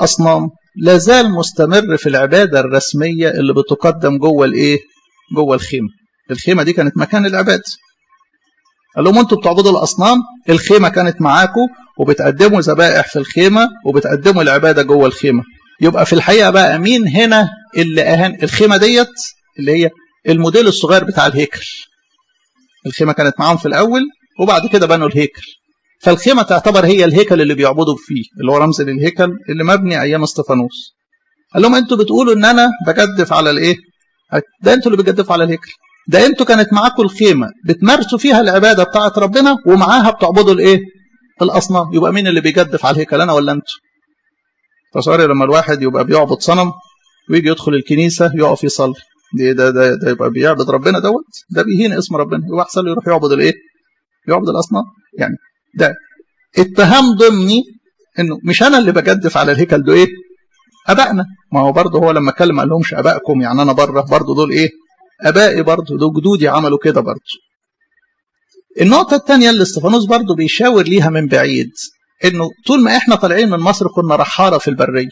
الاصنام لا زال مستمر في العباده الرسميه اللي بتقدم جوه الايه جوه الخيمه الخيمه دي كانت مكان العباده قال لهم انتوا بتعبدوا الاصنام الخيمه كانت معاكم وبتقدموا ذبائح في الخيمه وبتقدموا العباده جوه الخيمه يبقى في الحقيقه بقى مين هنا اللي اهان الخيمه ديت اللي هي الموديل الصغير بتاع الهيكل الخيمه كانت معاهم في الاول وبعد كده بنوا الهيكل فالخيمه تعتبر هي الهيكل اللي بيعبدوا فيه اللي هو رمز للهيكل اللي مبني ايام استفانوس قال لهم انتوا بتقولوا ان انا بجدف على الايه ده انتوا اللي بتجدفوا على الهيكل ده انتوا كانت معاكم الخيمه بتمارسوا فيها العباده بتاعه ربنا ومعاها بتعبدوا الايه الاصنام يبقى مين اللي بيجدف على الهيكل انا ولا انتوا تصوري لما الواحد يبقى بيعبد صنم ويجي يدخل الكنيسه يقف يصلي ده ده ده, ده يبقى بيعبد ربنا دوت ده بيهين اسم ربنا يبقى احسن له يروح يعبد الايه يعبد الاصنام يعني ده اتهام ضمني انه مش انا اللي بجدف على الهيكل ده ايه ابائنا ما هو برضه هو لما اتكلم قال لهمش ابائكم يعني انا بره برضه دول ايه ابائي برضه دول جدودي عملوا كده برضه النقطة الثانية اللي استفانوس برضه بيشاور ليها من بعيد انه طول ما احنا طالعين من مصر كنا رحارة في البرية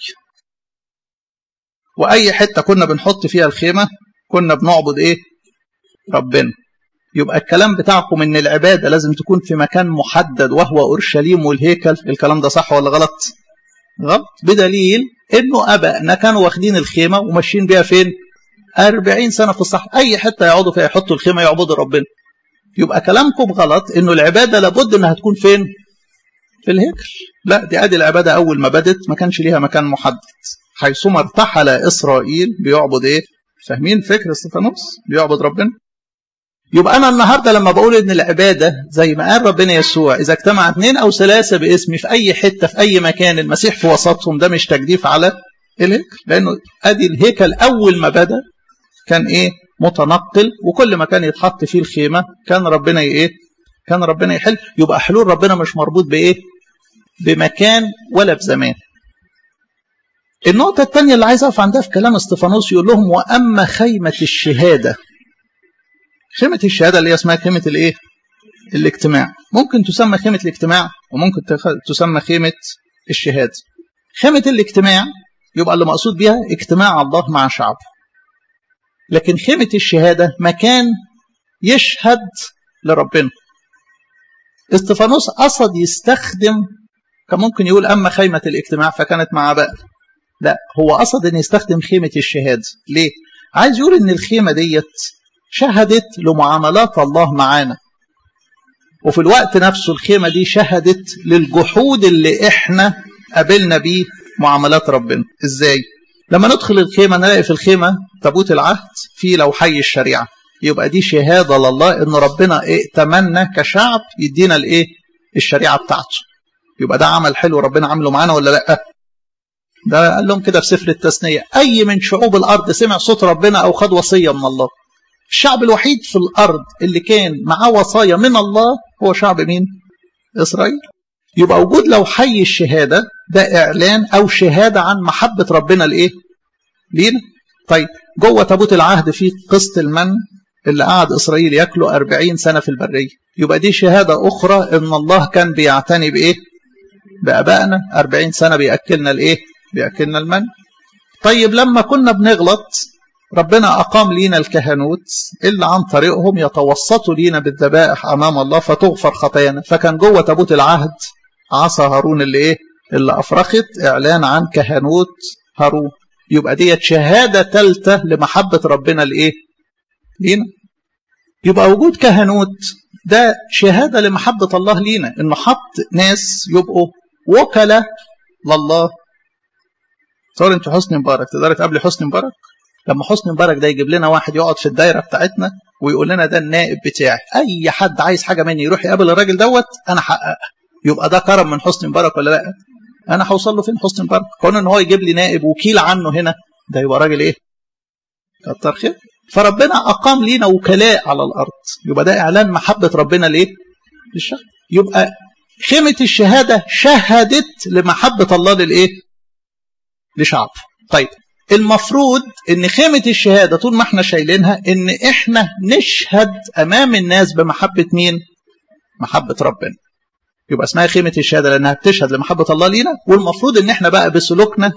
واي حتة كنا بنحط فيها الخيمة كنا بنعبد ايه ربنا يبقى الكلام بتاعكم ان العبادة لازم تكون في مكان محدد وهو اورشليم والهيكل الكلام ده صح ولا غلط غلط بدليل انه ابائنا كانوا واخدين الخيمة وماشيين بيها فين 40 سنة في الصحراء اي حتة يقعدوا فيها يحطوا الخيمة يعبدوا ربنا يبقى كلامكم غلط انه العبادة لابد انها تكون فين في الهيكل لا دي ادي العبادة اول ما بدت ما كانش ليها مكان محدد حيثما ارتحل اسرائيل بيعبد ايه فاهمين فكر استفانوس بيعبد ربنا يبقى انا النهارده لما بقول ان العباده زي ما قال ربنا يسوع اذا اجتمع اثنين او ثلاثه باسمي في اي حته في اي مكان المسيح في وسطهم ده مش تجديف على الهيكل لانه ادي الهيكل اول ما بدا كان ايه متنقل وكل ما كان يتحط فيه الخيمه كان ربنا ايه كان ربنا يحل يبقى حلول ربنا مش مربوط بايه بمكان ولا بزمان النقطة الثانية اللي عايز أقف عندها في كلام استفانوس يقول لهم وأما خيمة الشهادة خيمة الشهادة اللي هي اسمها خيمة الإيه؟ الاجتماع ممكن تسمى خيمة الاجتماع وممكن تسمى خيمة الشهادة خيمة الاجتماع يبقى اللي مقصود بيها اجتماع الله مع شعبه لكن خيمة الشهادة مكان يشهد لربنا استفانوس قصد يستخدم كان ممكن يقول أما خيمة الاجتماع فكانت مع بقى لا هو قصد أن يستخدم خيمة الشهادة ليه؟ عايز يقول أن الخيمة ديت شهدت لمعاملات الله معانا وفي الوقت نفسه الخيمة دي شهدت للجحود اللي احنا قابلنا بيه معاملات ربنا ازاي لما ندخل الخيمة نلاقي في الخيمة تابوت العهد في لوحي الشريعة يبقى دي شهادة لله ان ربنا ائتمنا كشعب يدينا الايه الشريعة بتاعته يبقى ده عمل حلو ربنا عمله معانا ولا لا ده قال لهم كده في سفر التثنية اي من شعوب الارض سمع صوت ربنا او خد وصية من الله الشعب الوحيد في الارض اللي كان معاه وصايا من الله هو شعب مين اسرائيل يبقى وجود لو حي الشهاده ده اعلان او شهاده عن محبه ربنا لايه لينا طيب جوه تابوت العهد في قسط المن اللي قعد اسرائيل ياكله 40 سنه في البريه يبقى دي شهاده اخرى ان الله كان بيعتني بايه بابائنا 40 سنه بياكلنا الايه بياكلنا المن طيب لما كنا بنغلط ربنا أقام لينا الكهنوت اللي عن طريقهم يتوسطوا لينا بالذبائح أمام الله فتغفر خطايانا فكان جوه تابوت العهد عصا هارون اللي إيه اللي أفرخت إعلان عن كهنوت هارون يبقى ديت شهادة ثالثة لمحبة ربنا لإيه لينا يبقى وجود كهنوت ده شهادة لمحبة الله لينا إنه حط ناس يبقوا وكلاء لله تصور انت حسني مبارك تقدر تقابلي حسني مبارك لما حسني مبارك ده يجيب لنا واحد يقعد في الدايره بتاعتنا ويقول لنا ده النائب بتاعي اي حد عايز حاجه مني يروح يقابل الراجل دوت انا حققها يبقى ده كرم من حسني مبارك ولا لا انا هوصل له فين حسني مبارك كون ان هو يجيب لي نائب وكيل عنه هنا ده يبقى راجل ايه كتر خير فربنا اقام لينا وكلاء على الارض يبقى ده اعلان محبه ربنا لايه للشعب يبقى خيمه الشهاده شهدت لمحبه الله للايه لشعبه طيب المفروض ان خيمة الشهادة طول ما احنا شايلينها ان احنا نشهد امام الناس بمحبة مين محبة ربنا يبقى اسمها خيمة الشهادة لانها بتشهد لمحبة الله لينا والمفروض ان احنا بقى بسلوكنا